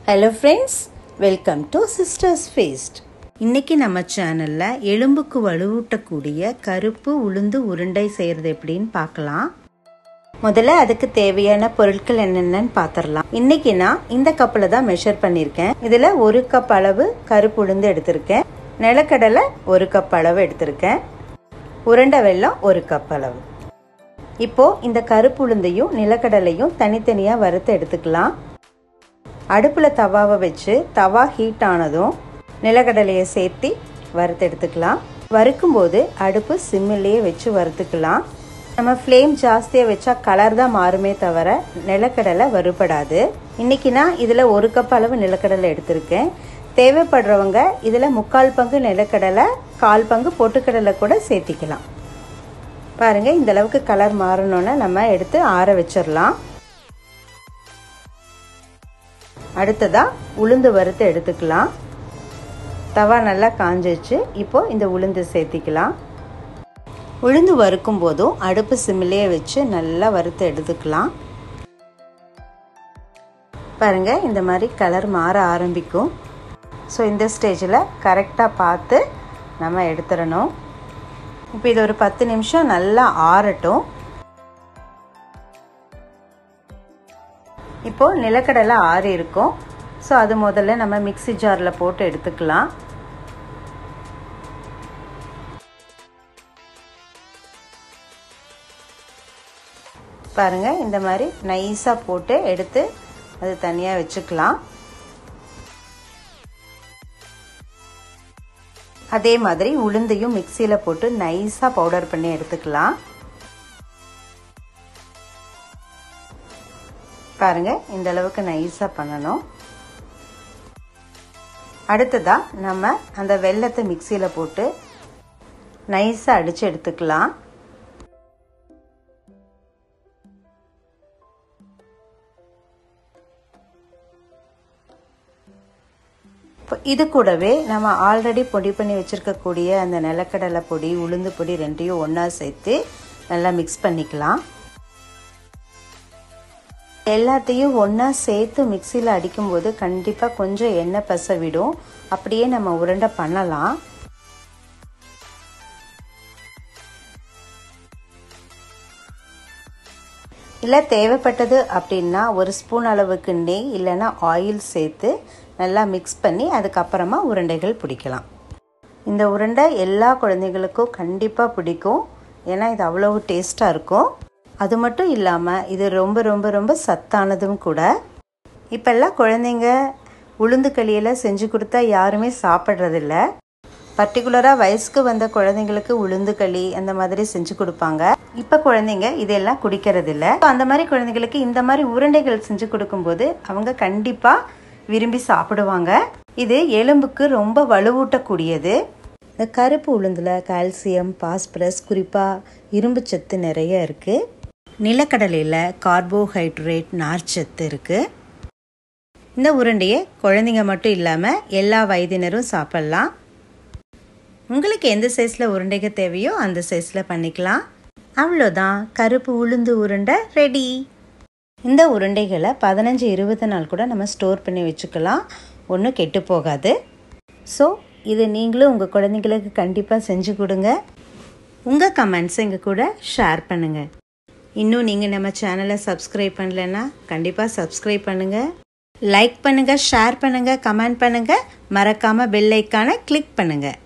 hello friends welcome to sisters feast இன்னைக்கு நம்ம சேனலில் எலும்புக்கு வலுவூட்டக்கூடிய கருப்பு உளுந்து உருண்டை செய்கிறது எப்படின்னு பார்க்கலாம் முதல்ல அதுக்கு தேவையான பொருட்கள் என்னென்னு பார்த்துடலாம் இன்னைக்கு நான் இந்த கப்பில் தான் மெஷர் பண்ணியிருக்கேன் இதில் ஒரு கப் அளவு கருப்பு உளுந்து எடுத்திருக்கேன் நிலக்கடலை ஒரு கப் அளவு எடுத்திருக்கேன் உருண்டை வெல்லம் ஒரு கப் அளவு இப்போ இந்த கருப்பு உளுந்தையும் நிலக்கடலையும் தனித்தனியாக வறுத்து எடுத்துக்கலாம் அடுப்பில் தவாவை வச்சு தவா ஹீட் ஆனதும் நிலக்கடலையை சேர்த்து வறுத்து எடுத்துக்கலாம் வறுக்கும்போது அடுப்பு சிம்மிலேயே வச்சு வறுத்துக்கலாம் நம்ம ஃப்ளேம் ஜாஸ்தியாக வச்சா கலர் தான் மாறுமே தவிர நிலக்கடலை வறுபடாது இன்னைக்கு நான் இதில் ஒரு கப் அளவு நிலக்கடலை எடுத்திருக்கேன் தேவைப்படுறவங்க இதில் முக்கால் பங்கு நிலக்கடலை கால் பங்கு பொட்டுக்கடலை கூட சேர்த்திக்கலாம் பாருங்கள் இந்த அளவுக்கு கலர் மாறணுன்னு நம்ம எடுத்து ஆற வச்சிடலாம் அடுத்ததாக உளுந்து வறுத்து எடுத்துக்கலாம் தவா நல்லா காஞ்சிச்சு இப்போ இந்த உளுந்து சேர்த்திக்கலாம் உளுந்து வறுக்கும் போதும் அடுப்பு சிம்மிலேயே வச்சு நல்லா வறுத்து எடுத்துக்கலாம் பாருங்க இந்த மாதிரி கலர் மாற ஆரம்பிக்கும் ஸோ இந்த ஸ்டேஜில் கரெக்டாக பார்த்து நம்ம எடுத்துடணும் இப்போ இது ஒரு பத்து நிமிஷம் நல்லா ஆறட்டும் இப்போ நிலக்கடலை ஆறி இருக்கும் ஸோ அது முதல்ல நம்ம மிக்சி ஜாரில் போட்டு எடுத்துக்கலாம் பாருங்க இந்த மாதிரி நைஸாக போட்டு எடுத்து அது தனியாக வச்சுக்கலாம் அதே மாதிரி உளுந்தையும் மிக்சியில் போட்டு நைஸாக பவுடர் பண்ணி எடுத்துக்கலாம் பாருங்க இந்த அளவுக்கு நைஸாக பண்ணணும் அடுத்ததா நம்ம அந்த வெள்ளத்தை மிக்சியில் போட்டு நைஸாக அடித்து எடுத்துக்கலாம் இப்போ இது கூடவே நம்ம ஆல்ரெடி பொடி பண்ணி வச்சுருக்கக்கூடிய அந்த நிலக்கடலை பொடி உளுந்து பொடி ரெண்டையும் ஒன்றா சேர்த்து நல்லா மிக்ஸ் பண்ணிக்கலாம் எல்லாத்தையும் ஒன்றா சேர்த்து மிக்சியில் அடிக்கும்போது கண்டிப்பாக கொஞ்சம் எண்ணெய் பச விடும் அப்படியே நம்ம உருண்டை பண்ணலாம் இல்லை தேவைப்பட்டது அப்படின்னா ஒரு ஸ்பூன் அளவுக்கு நெய் இல்லைன்னா ஆயில் சேர்த்து நல்லா மிக்ஸ் பண்ணி அதுக்கப்புறமா உருண்டைகள் பிடிக்கலாம் இந்த உருண்டை எல்லா குழந்தைங்களுக்கும் கண்டிப்பாக பிடிக்கும் ஏன்னா இது அவ்வளவு டேஸ்ட்டாக இருக்கும் அது மட்டும் இல்லாமல் இது ரொம்ப ரொம்ப ரொம்ப சத்தானதும் கூட இப்போல்லாம் குழந்தைங்க உளுந்து களியெல்லாம் செஞ்சு கொடுத்தா யாருமே சாப்பிட்றதில்ல பர்டிகுலராக வயசுக்கு வந்த குழந்தைங்களுக்கு உளுந்து களி அந்த மாதிரி செஞ்சு கொடுப்பாங்க இப்போ குழந்தைங்க இதெல்லாம் குடிக்கிறதில்ல அந்த மாதிரி குழந்தைங்களுக்கு இந்த மாதிரி உருண்டைகள் செஞ்சு கொடுக்கும்போது அவங்க கண்டிப்பாக விரும்பி சாப்பிடுவாங்க இது எலும்புக்கு ரொம்ப வலுவூட்டக்கூடியது இந்த கருப்பு உளுந்தில் கால்சியம் பாஸ்பரஸ் குறிப்பாக இரும்பு சத்து நிறைய இருக்குது நிலக்கடலையில் கார்போஹைட்ரேட் நார்ச்சத்து இருக்குது இந்த உருண்டையை குழந்தைங்க மட்டும் இல்லாமல் எல்லா வயதினரும் சாப்பிட்லாம் உங்களுக்கு எந்த சைஸில் உருண்டைங்க தேவையோ அந்த சைஸில் பண்ணிக்கலாம் அவ்வளோதான் கருப்பு உளுந்து உருண்டை ரெடி இந்த உருண்டைகளை பதினஞ்சு இருபது நாள் கூட நம்ம ஸ்டோர் பண்ணி வச்சுக்கலாம் ஒன்றும் கெட்டு போகாது ஸோ இது நீங்களும் உங்கள் குழந்தைங்களுக்கு கண்டிப்பாக செஞ்சு கொடுங்க உங்கள் கமெண்ட்ஸ் எங்கள் கூட ஷேர் பண்ணுங்கள் இன்னும் நீங்கள் நம்ம சேனலை சப்ஸ்கிரைப் பண்ணலைன்னா கண்டிப்பாக சப்ஸ்கிரைப் பண்ணுங்கள் லைக் பண்ணுங்கள் ஷேர் பண்ணுங்கள் கமெண்ட் பண்ணுங்கள் மறக்காமல் பெல் ஐக்கானை கிளிக் பண்ணுங்கள்